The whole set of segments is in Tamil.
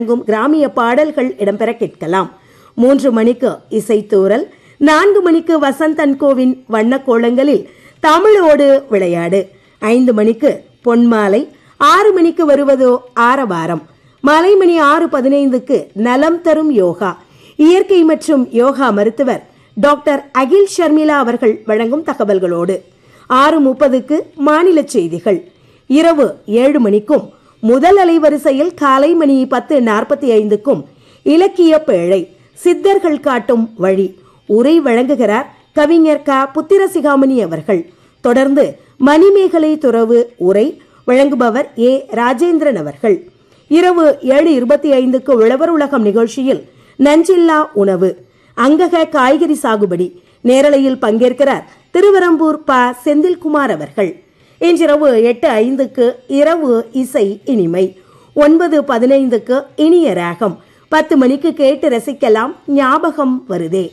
வழங்கும் கிராமிய பாடல்கள் இடம்பெற கேட்கலாம் மூன்று மணிக்கு இசைத்தூரல் நான்கு மணிக்கு வசந்தன் கோவின் வண்ணக் கோலங்களில் தமிழோடு விளையாடு ஐந்து மணிக்கு பொன்மாலை ஆறு மணிக்கு வருவதோ ஆரவாரம் மாலை மணி ஆறு பதினைந்துக்கு நலம் தரும் யோகா இயற்கை மற்றும் யோகா மருத்துவர் டாக்டர் அகில் ஷர்மிளா அவர்கள் வழங்கும் தகவல்களோடு ஆறு முப்பதுக்கு மாநில செய்திகள் இரவு ஏழு மணிக்கும் முதல் அலைவரிசையில் காலை மணி பத்து நாற்பத்தி ஐந்துக்கும் இலக்கிய பேழை சித்தர்கள் காட்டும் வழி உரை வழங்குகிறார் கவிஞர் க புத்திரசிகாமணி அவர்கள் தொடர்ந்து மணிமேகலை துறவு உரை வழங்குபவர் ஏ ராஜேந்திரன் அவர்கள் இரவு ஏழு இருபத்தி ஐந்துக்கு உழவர் உலகம் நிகழ்ச்சியில் நஞ்சில்லா உணவு அங்கக காய்கறி சாகுபடி நேரலையில் பங்கேற்கிறார் திருவரம்பூர் ப செந்தில்குமார் அவர்கள் இன்றிரவு எட்டு ஐந்துக்கு இரவு இசை இனிமை ஒன்பது பதினைந்துக்கு இனிய ராகம் பத்து மணிக்கு கேட்டு ரசிக்கலாம் ஞாபகம் வருதே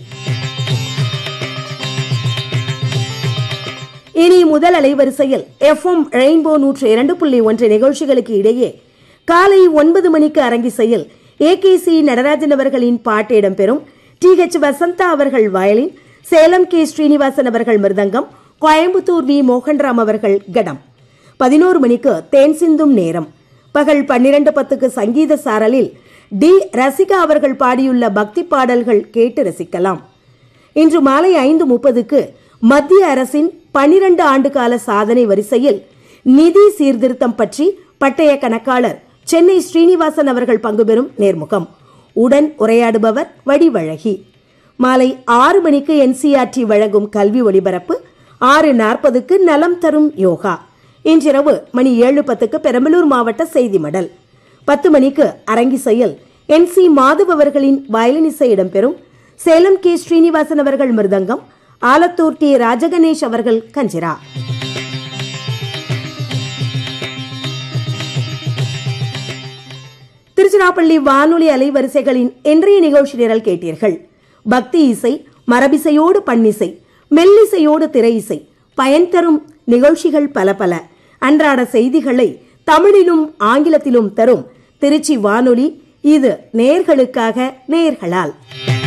இனி முதல் அலைவரிசையில் எஃப்எம் ரெயின்போ நூற்று இரண்டு புள்ளி ஒன்று நிகழ்ச்சிகளுக்கு இடையே காலை ஒன்பது மணிக்கு அரங்கிசையில் ஏ கே சி நடராஜன் அவர்களின் பாட்டு இடம்பெறும் டி ஹெச் வசந்தா அவர்கள் வயலின் சேலம் கே ஸ்ரீனிவாசன் அவர்கள் மிருதங்கம் கோயம்புத்தூர் வி மோகன்ராம் அவர்கள் கடம் பதினோரு மணிக்கு தேன் சிந்தும் நேரம் பகல் பன்னிரண்டு பத்துக்கு சங்கீத சாரலில் டி ரசிகா அவர்கள் பாடியுள்ள பக்தி பாடல்கள் கேட்டு ரசிக்கலாம் இன்று மாலை ஐந்து முப்பதுக்கு மத்திய அரசின் பனிரண்டு ஆண்டு கால சாதனை வரிசையில் நிதி சீர்திருத்தம் பற்றி பட்டய கணக்காளர் சென்னை ஸ்ரீனிவாசன் அவர்கள் பங்குபெறும் நேர்முகம் உடன் உரையாடுபவர் வடிவழகி மாலை ஆறு மணிக்கு என்சிஆர்டி வழங்கும் கல்வி ஒலிபரப்பு ஆறு நாற்பதுக்கு நலம் தரும் யோகா இன்றிரவு மணி ஏழு பத்துக்கு பெரம்பலூர் மாவட்ட செய்தி மடல் பத்து மணிக்கு அரங்கிசையில் என் சி மாதவ் அவர்களின் வயலின் இசை இடம்பெறும் சேலம் கே ஸ்ரீனிவாசன் அவர்கள் மிருதங்கம் ஆலத்தூர் டி ராஜகணேஷ் அவர்கள் கஞ்சிரா திருச்சிராப்பள்ளி வானொலி அலைவரிசைகளின் இன்றைய நிகழ்ச்சி நிரல் கேட்டீர்கள் பக்தி இசை மரபிசையோடு பண்ணிசை மெல்லிசையோடு திரை இசை பயன் தரும் நிகழ்ச்சிகள் பல பல அன்றாட செய்திகளை தமிழிலும் ஆங்கிலத்திலும் தரும் திருச்சி வானொலி இது நேர்களுக்காக நேர்களால்